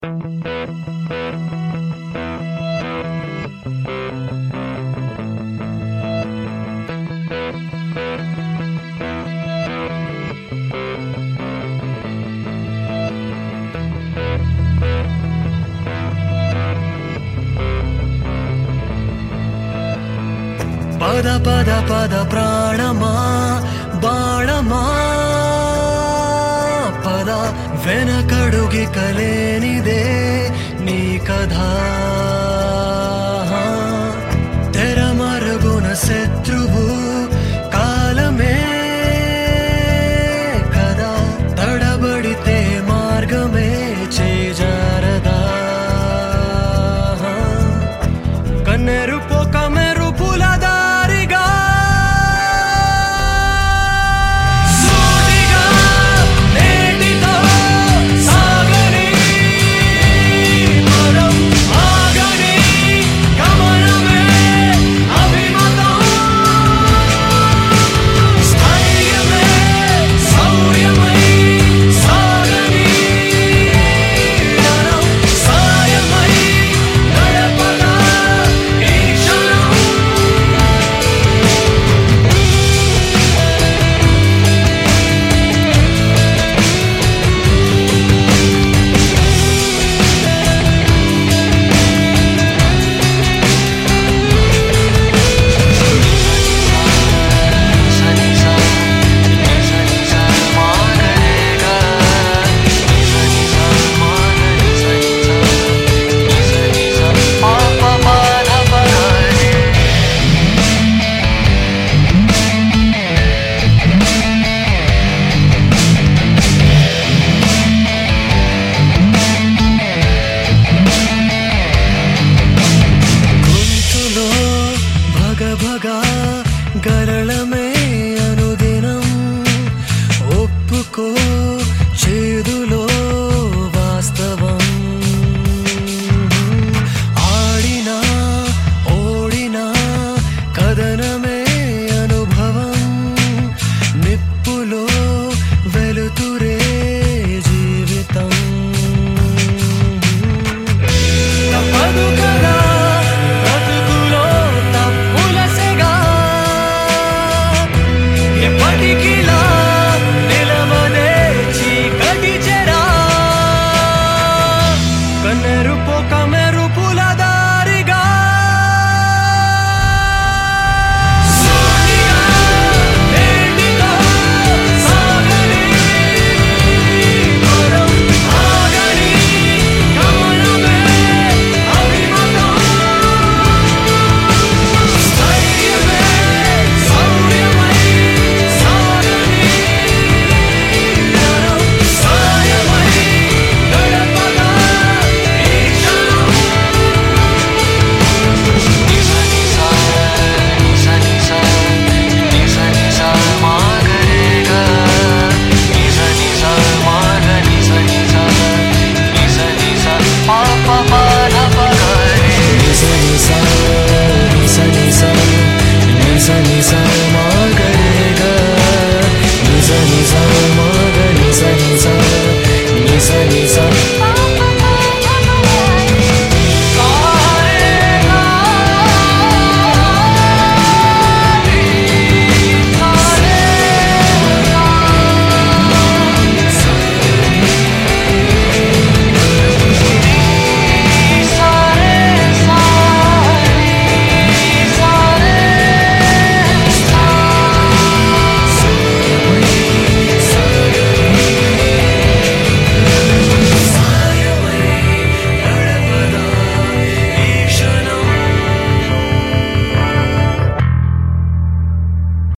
పద పద పద ప్రాణమా బాణమా పద వెనకడుగి కలేనిదే నీ కథ తెరమరుగున శత్రువు కాలమే కదా తడబడితే మార్గమే చేజారదా కన్నెరు పొక మెరుపుల దారిగా సూటిగా నేటితో సాగని పదం ఆగని గమనమే అభిమతం స్థైర్యమే శౌర్యమై సాగని క్షణం సాయమై గడపగా ఈ క్షణం గొంతులో భగ భగ గరళమే అనుదినం ఒప్పుకో చేదులో వాస్తవం ఆడినా ఓడినా కథనమే అనుభవం నిప్పులో వెలుతురే జీవితం తప్పదు కదా బ్రతుకులో తప్పులసెగా ఎప్పటికిలా నిలవదే చీకటి చెరా కన్నెరు